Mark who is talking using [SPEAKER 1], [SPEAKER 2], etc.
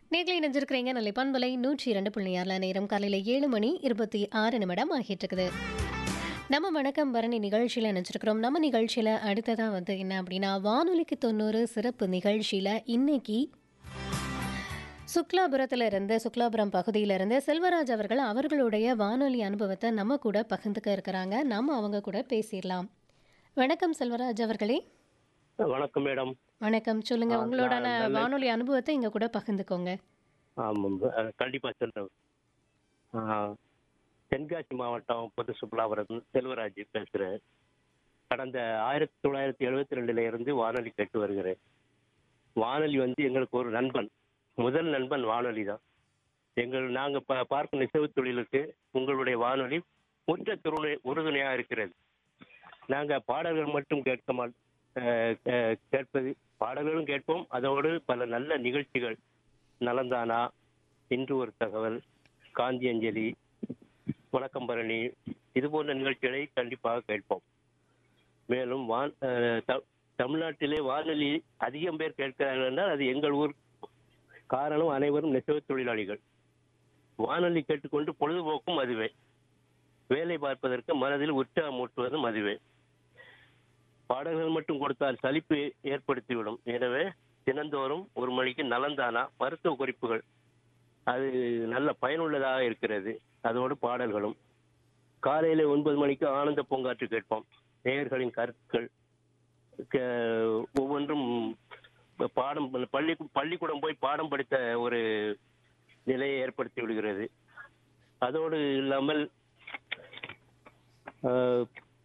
[SPEAKER 1] நேர்களை இணைஞ்சிருக்கிறீங்க நல்ல பண்பலை நூற்றி இரண்டு புள்ளி ஆறுல நேரம் காலையில் ஏழு மணி இருபத்தி ஆறு நிமிடம் ஆகிட்டு இருக்குது நம்ம வணக்கம் பரணி நிகழ்ச்சியில் நினச்சிருக்கிறோம் நம்ம நிகழ்ச்சியில் அடுத்ததாக வந்து என்ன அப்படின்னா வானொலிக்கு தொண்ணூறு சிறப்பு நிகழ்ச்சியில் இன்னைக்கு சுக்லாபுரத்தில் இருந்து சுக்லாபுரம் பகுதியில இருந்து செல்வராஜ் அவர்கள் அவர்களுடைய வானொலி அனுபவத்தை நம்ம கூட பகிர்ந்துக்க இருக்கிறாங்க நம்ம அவங்க கூட பேசிடலாம் வணக்கம் செல்வராஜ் அவர்களே
[SPEAKER 2] வணக்கம் மேடம்
[SPEAKER 1] வணக்கம் சொல்லுங்க
[SPEAKER 2] ஆ,
[SPEAKER 1] உங்களோட
[SPEAKER 2] நான் நல்ல-
[SPEAKER 1] வானொலி அனுபவத்தை இங்க கூட பகிர்ந்துக்கோங்க
[SPEAKER 2] ஆமாம் அஹ், கண்டிப்பா சொல்றேன் ஆஹ், தென்காசி மாவட்டம் பொது சுற்றுலாபுரம் செல்வராஜ் பேசுறேன் கடந்த ஆயிரத்தி தொள்ளாயிரத்தி எழுபத்தி ரெண்டுல இருந்து வானொலி கேட்டு வருகிறேன் வானொலி வந்து எங்களுக்கு ஒரு நண்பன் முதல் நண்பன் வானொலி தான் எங்கள் நாங்க ப- பார்க்கும் நெசவு தொழிலுக்கு உங்களுடைய வானொலி உற்ற துணை உறுதுணையா இருக்கிறது நாங்க பாடல்கள் மட்டும் கேட்க மாட் அஹ், அஹ், கேட்பது பாடல்களும் கேட்போம் அதோடு பல நல்ல நிகழ்ச்சிகள் நலந்தானா இன்று ஒரு தகவல் காந்தி அஞ்சலி வணக்கம் பரணி இது போன்ற நிகழ்ச்சிகளை கண்டிப்பாக கேட்போம் மேலும் வான் அஹ், த- தமிழ்நாட்டிலே வானொலி அதிகம் பேர் கேட்கிறார்கள் என்றால் அது எங்கள் ஊர் காரணம் அனைவரும் நெசவு தொழிலாளிகள் வானொலி கேட்டுக்கொண்டு பொழுதுபோக்கும் அதுவே வேலை பார்ப்பதற்கு மனதில் உற்சாகமூட்டுவதும் அதுவே பாடல்கள் மட்டும் கொடுத்தால் சலிப்பு ஏற்படுத்திவிடும் எனவே தினந்தோறும் ஒரு மணிக்கு நலந்தானா மருத்துவ குறிப்புகள் அது நல்ல பயனுள்ளதாக இருக்கிறது அதோடு பாடல்களும் காலையில ஒன்பது மணிக்கு ஆனந்த பூங்காற்று கேட்போம் நேயர்களின் கருத்துக்கள் க- ஒவ்வொன்றும் பாடம் பள்ளி பள்ளிக்கூடம் போய் பாடம் படித்த ஒரு நிலையை ஏற்படுத்தி விடுகிறது அதோடு இல்லாமல் ஆஹ்,